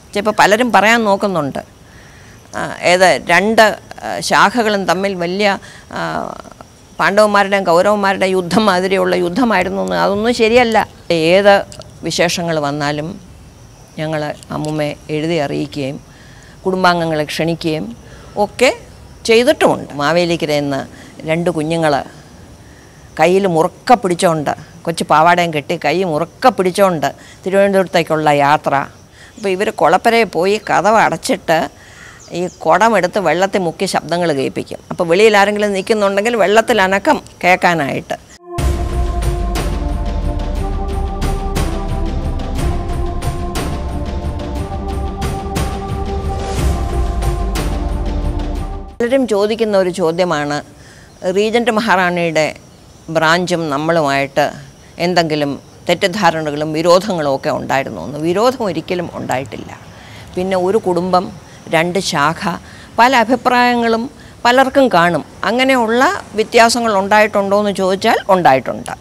ചിലപ്പോൾ പലരും പറയാൻ നോക്കുന്നുണ്ട് ആ, ഏത് രണ്ട് ആ, ശാഖകളും തമ്മിൽ വലിയ ആ, പാണ്ഡവന്മാരുടെയും കൗരവന്മാരുടെയും യുദ്ധം മാതിരിയുള്ള യുദ്ധമായിരുന്നു എന്ന് അതൊന്നും ശരിയല്ല ഏത് വിശേഷങ്ങൾ വന്നാലും ഞങ്ങൾ അമ്മുമ്മയെ എഴുതി അറിയിക്കുകയും കുടുംബാംഗങ്ങളെ ക്ഷണിക്കുകയും ഒക്കെ ചെയ്തിട്ടുമുണ്ട് മാവേലിക്കര എന്ന് രണ്ട് കുഞ്ഞുങ്ങൾ കയ്യിൽ മുറുക്ക പിടിച്ചോണ്ട് കൊച്ചു പാവാടയും കെട്ടി കൈ മുറുക്ക പിടിച്ചോണ്ട് തിരുവനന്തപുരത്തേക്കുള്ള യാത്ര അപ്പോൾ ഇവർ കുളപ്പരയിൽ പോയി കഥവ് അടച്ചിട്ട് ഈ കുടമെടുത്ത് വെള്ളത്തിൽ മുക്കി ശബ്ദങ്ങൾ കേൾപ്പിക്കും അപ്പോൾ വെളിയിൽ ആരെങ്കിലും നിൽക്കുന്നുണ്ടെങ്കിൽ വെള്ളത്തിൽ അനക്കം കേൾക്കാനായിട്ട് പലരും ചോദിക്കുന്ന ഒരു ചോദ്യമാണ് റീജൻറ്റ് മഹാറാണിയുടെ ബ്രാഞ്ചും നമ്മളുമായിട്ട് എന്തെങ്കിലും തെറ്റിദ്ധാരണകളും വിരോധങ്ങളും ഒക്കെ ഉണ്ടായിരുന്നു എന്ന് വിരോധം ഒരിക്കലും ഉണ്ടായിട്ടില്ല പിന്നെ ഒരു കുടുംബം രണ്ട് ശാഖ പല അഭിപ്രായങ്ങളും പലർക്കും കാണും അങ്ങനെയുള്ള വ്യത്യാസങ്ങൾ ഉണ്ടായിട്ടുണ്ടോ എന്ന് ചോദിച്ചാൽ ഉണ്ടായിട്ടുണ്ട്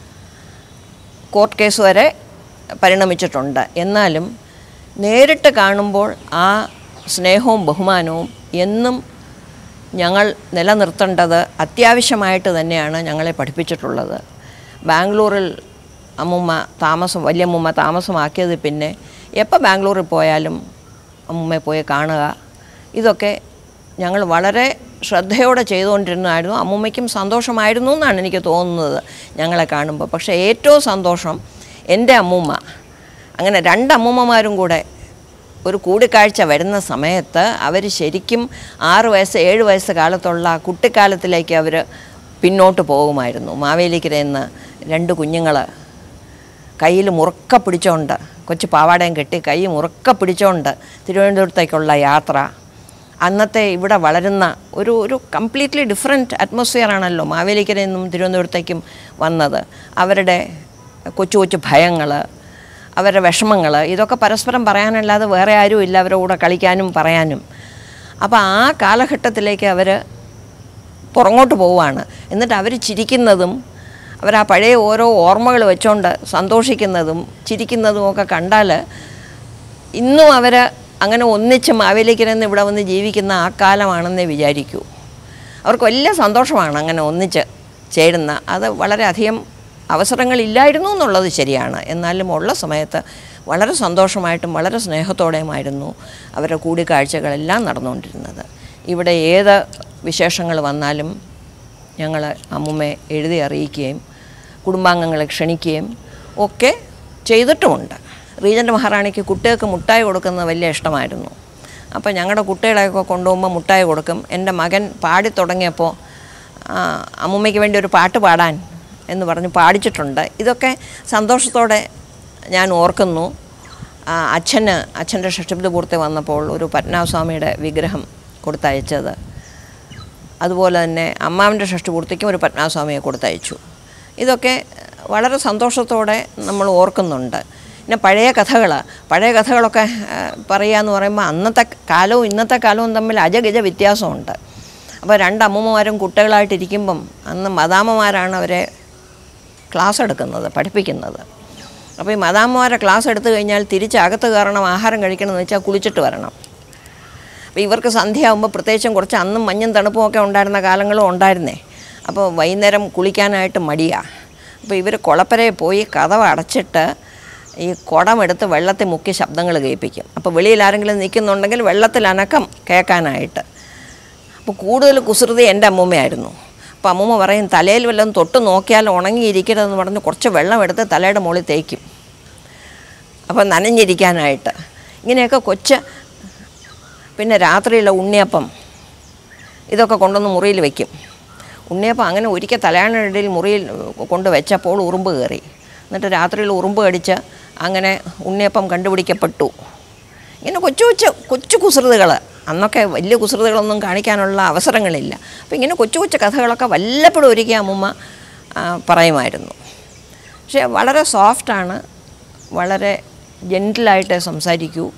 കോർട്ട് കേസ് വരെ പരിണമിച്ചിട്ടുണ്ട് എന്നാലും നേരിട്ട് കാണുമ്പോൾ ആ സ്നേഹവും ബഹുമാനവും എന്നും ഞങ്ങൾ നിലനിർത്തേണ്ടത് അത്യാവശ്യമായിട്ട് തന്നെയാണ് ഞങ്ങളെ പഠിപ്പിച്ചിട്ടുള്ളത് ബാംഗ്ലൂരിൽ അമ്മുമ്മ താമസം വലിയമ്മൂമ്മ താമസമാക്കിയത് പിന്നെ എപ്പോൾ ബാംഗ്ലൂരിൽ പോയാലും അമ്മുമ്മയെ പോയി കാണുക ഇതൊക്കെ ഞങ്ങൾ വളരെ ശ്രദ്ധയോടെ ചെയ്തുകൊണ്ടിരുന്നതായിരുന്നു അമ്മുമ്മയ്ക്കും സന്തോഷമായിരുന്നു എന്നാണ് എനിക്ക് തോന്നുന്നത് ഞങ്ങളെ കാണുമ്പോൾ പക്ഷേ ഏറ്റവും സന്തോഷം എൻ്റെ അമ്മൂമ്മ അങ്ങനെ രണ്ട് അമ്മൂമ്മമാരും കൂടെ ഒരു കൂടിക്കാഴ്ച വരുന്ന സമയത്ത് അവർ ശരിക്കും ആറ് വയസ്സ് ഏഴ് വയസ്സ് കാലത്തുള്ള ആ കുട്ടിക്കാലത്തിലേക്ക് അവർ പിന്നോട്ട് പോകുമായിരുന്നു മാവേലിക്കരയിൽ രണ്ട് കുഞ്ഞുങ്ങൾ കയ്യിൽ മുറുക്ക പിടിച്ചോണ്ട് കൊച്ചു പാവാടയും കെട്ടി കൈ മുറുക്ക പിടിച്ചോണ്ട് തിരുവനന്തപുരത്തേക്കുള്ള യാത്ര അന്നത്തെ ഇവിടെ വളരുന്ന ഒരു ഒരു കംപ്ലീറ്റ്ലി ഡിഫറെൻറ്റ് അറ്റ്മോസ്ഫിയർ ആണല്ലോ മാവേലിക്കരയിൽ നിന്നും തിരുവനന്തപുരത്തേക്കും വന്നത് അവരുടെ കൊച്ചു കൊച്ചു ഭയങ്ങൾ അവരുടെ വിഷമങ്ങൾ ഇതൊക്കെ പരസ്പരം പറയാനല്ലാതെ വേറെ ആരും ഇല്ല അവരുടെ കൂടെ കളിക്കാനും പറയാനും അപ്പോൾ ആ കാലഘട്ടത്തിലേക്ക് അവർ പുറങ്ങോട്ട് പോവുകയാണ് എന്നിട്ട് അവർ ചിരിക്കുന്നതും അവർ ആ പഴയ ഓരോ ഓർമ്മകൾ വെച്ചുകൊണ്ട് സന്തോഷിക്കുന്നതും ചിരിക്കുന്നതും ഒക്കെ കണ്ടാൽ ഇന്നും അവർ അങ്ങനെ ഒന്നിച്ച് മാവേലിക്കരന്ന് ഇവിടെ വന്ന് ജീവിക്കുന്ന ആ കാലമാണെന്നേ വിചാരിക്കൂ അവർക്ക് വലിയ സന്തോഷമാണ് അങ്ങനെ ഒന്നിച്ച് ചേരുന്ന അത് വളരെയധികം അവസരങ്ങളില്ലായിരുന്നു എന്നുള്ളത് ശരിയാണ് എന്നാലും ഉള്ള സമയത്ത് വളരെ സന്തോഷമായിട്ടും വളരെ സ്നേഹത്തോടെയുമായിരുന്നു അവരുടെ കൂടിക്കാഴ്ചകളെല്ലാം നടന്നുകൊണ്ടിരുന്നത് ഇവിടെ ഏത് വിശേഷങ്ങൾ വന്നാലും ഞങ്ങൾ അമ്മുമ്മയെ എഴുതി അറിയിക്കുകയും കുടുംബാംഗങ്ങളെ ക്ഷണിക്കുകയും ഒക്കെ ചെയ്തിട്ടുമുണ്ട് റീജൻ്റ് മഹാറാണിക്ക് കുട്ടികൾക്ക് മുട്ടായി കൊടുക്കുന്നത് വലിയ ഇഷ്ടമായിരുന്നു അപ്പോൾ ഞങ്ങളുടെ കുട്ടികളെയൊക്കെ കൊണ്ടുപോകുമ്പോൾ മുട്ടായി കൊടുക്കും എൻ്റെ മകൻ പാടി തുടങ്ങിയപ്പോൾ ആ, അമ്മുമ്മയ്ക്ക് വേണ്ടി ഒരു പാട്ട് പാടാൻ എന്ന് പറഞ്ഞ് പാടിച്ചിട്ടുണ്ട് ഇതൊക്കെ സന്തോഷത്തോടെ ഞാൻ ഓർക്കുന്നു ആ, അച്ഛന് അച്ഛൻ്റെ ഷഷ്ടിപുതി പൂർത്തി വന്നപ്പോൾ ഒരു പത്മനാഭസ്വാമിയുടെ വിഗ്രഹം കൊടുത്തയച്ചത് അതുപോലെ തന്നെ അമ്മാവിൻ്റെ ഷഷ്ടിപൂർത്തിക്കും ഒരു പത്മനാഭസ്വാമിയെ കൊടുത്തയച്ചു ഇതൊക്കെ വളരെ സന്തോഷത്തോടെ നമ്മൾ ഓർക്കുന്നുണ്ട് പിന്നെ പഴയ കഥകൾ പഴയ കഥകളൊക്കെ ആ, പറയുക എന്ന് പറയുമ്പോൾ അന്നത്തെ കാലവും ഇന്നത്തെ കാലവും തമ്മിൽ അജഗജ വ്യത്യാസമുണ്ട് അപ്പോൾ രണ്ട് അമ്മൂമ്മമാരും കുട്ടികളായിട്ടിരിക്കുമ്പം അന്ന് മദാമ്മമാരാണ് അവരെ ക്ലാസ് എടുക്കുന്നത് പഠിപ്പിക്കുന്നത് അപ്പോൾ ഈ മദാമ്മമാരെ ക്ലാസ് എടുത്തു കഴിഞ്ഞാൽ തിരിച്ച് അകത്ത് കയറണം ആഹാരം കഴിക്കണമെന്ന് വെച്ചാൽ കുളിച്ചിട്ട് വരണം അപ്പോൾ ഇവർക്ക് സന്ധ്യയാകുമ്പോൾ പ്രത്യേകിച്ചും കുറച്ച് അന്നും മഞ്ഞും തണുപ്പും ഒക്കെ ഉണ്ടായിരുന്ന കാലങ്ങളും ഉണ്ടായിരുന്നേ അപ്പോൾ വൈകുന്നേരം കുളിക്കാനായിട്ട് മടിയാണ് അപ്പോൾ ഇവർ കുളപ്പരയിൽ പോയി കഥവ് അടച്ചിട്ട് ഈ കുടമെടുത്ത് വെള്ളത്തിൽ മുക്കി ശബ്ദങ്ങൾ കേൾപ്പിക്കും അപ്പോൾ വെളിയിൽ ആരെങ്കിലും നിൽക്കുന്നുണ്ടെങ്കിൽ വെള്ളത്തിൽ അനക്കം കേൾക്കാനായിട്ട് അപ്പോൾ കൂടുതൽ കുസൃതി എൻ്റെ അമ്മൂമ്മയായിരുന്നു അപ്പോൾ അമ്മൂമ്മ പറയും തലയിൽ വല്ലതും തൊട്ട് നോക്കിയാൽ ഉണങ്ങിയിരിക്കരുതെന്ന് പറഞ്ഞ് കുറച്ച് വെള്ളം എടുത്ത് തലയുടെ മുകളിൽ തേക്കും അപ്പോൾ നനഞ്ഞിരിക്കാനായിട്ട് ഇങ്ങനെയൊക്കെ കൊച്ച് പിന്നെ രാത്രിയിലെ ഉണ്ണിയപ്പം ഇതൊക്കെ കൊണ്ടുവന്ന് മുറിയിൽ വെക്കും ഉണ്ണിയപ്പം അങ്ങനെ ഒരിക്കൽ തലയാണിടയിൽ മുറിയിൽ കൊണ്ട് വെച്ചപ്പോൾ ഉറുമ്പ് കയറി എന്നിട്ട് രാത്രിയിൽ ഉറുമ്പ് കടിച്ച് അങ്ങനെ ഉണ്ണിയപ്പം കണ്ടുപിടിക്കപ്പെട്ടു ഇങ്ങനെ കൊച്ചു കൊച്ചു കൊച്ചു കുസൃതികൾ അന്നൊക്കെ വലിയ കുസൃതികളൊന്നും കാണിക്കാനുള്ള അവസരങ്ങളില്ല അപ്പോൾ ഇങ്ങനെ കൊച്ചു കൊച്ചു കഥകളൊക്കെ വല്ലപ്പോഴും ഒരിക്കൽ അമ്മുമ്മ ആ, പറയുമായിരുന്നു പക്ഷേ വളരെ സോഫ്റ്റാണ് വളരെ ജെൻറ്റിലായിട്ട് സംസാരിക്കൂ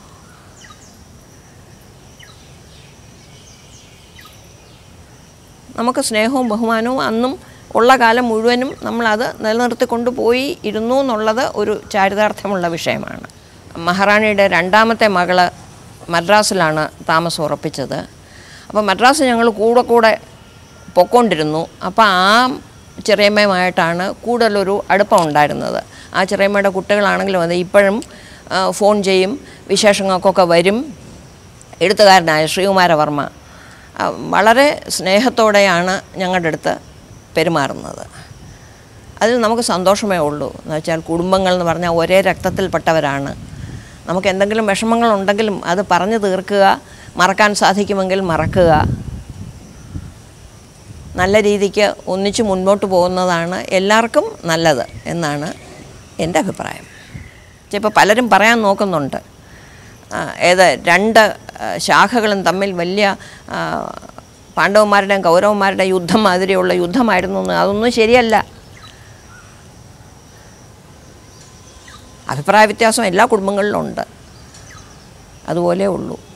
നമുക്ക് സ്നേഹവും ബഹുമാനവും അന്നും ഉള്ള കാലം മുഴുവനും നമ്മളത് നിലനിർത്തിക്കൊണ്ട് പോയി ഇരുന്നു എന്നുള്ളത് ഒരു ചാരിതാർത്ഥ്യമുള്ള വിഷയമാണ് മഹാറാണിയുടെ രണ്ടാമത്തെ മകള് മദ്രാസിലാണ് താമസം ഉറപ്പിച്ചത് അപ്പോൾ മദ്രാസ് ഞങ്ങൾ കൂടെ കൂടെ പൊക്കോണ്ടിരുന്നു അപ്പോൾ ആ ചെറിയമ്മയുമായിട്ടാണ് കൂടുതലൊരു അടുപ്പം ഉണ്ടായിരുന്നത് ആ ചെറിയമ്മയുടെ കുട്ടികളാണെങ്കിലും അതെ ഇപ്പോഴും ആ, ഫോൺ ചെയ്യും വിശേഷങ്ങൾക്കൊക്കെ വരും എഴുത്തുകാരനായ ശ്രീകുമാരവർമ്മ ആ, വളരെ സ്നേഹത്തോടെയാണ് ഞങ്ങളുടെ അടുത്ത് പെരുമാറുന്നത് അതിൽ നമുക്ക് സന്തോഷമേ ഉള്ളൂ എന്ന് വെച്ചാൽ കുടുംബങ്ങൾ എന്ന് പറഞ്ഞാൽ ഒരേ രക്തത്തിൽപ്പെട്ടവരാണ് നമുക്ക് എന്തെങ്കിലും വിഷമങ്ങളുണ്ടെങ്കിലും അത് പറഞ്ഞു തീർക്കുക മറക്കാൻ സാധിക്കുമെങ്കിൽ മറക്കുക നല്ല രീതിക്ക് ഒന്നിച്ച് മുൻപോട്ട് പോകുന്നതാണ് എല്ലാവർക്കും നല്ലത് എന്നാണ് എൻ്റെ അഭിപ്രായം ഇപ്പോൾ പലരും പറയാൻ നോക്കുന്നുണ്ട് ആ, ഏത് രണ്ട് ആ, ശാഖകളും തമ്മിൽ വലിയ ആ, പാണ്ഡവന്മാരുടെയും കൗരവന്മാരുടെയും യുദ്ധം മാതിരിയുള്ള യുദ്ധമായിരുന്നു എന്ന് അതൊന്നും ശരിയല്ല അഭിപ്രായ വ്യത്യാസം എല്ലാ കുടുംബങ്ങളിലും ഉണ്ട് അതുപോലെ ഉള്ളൂ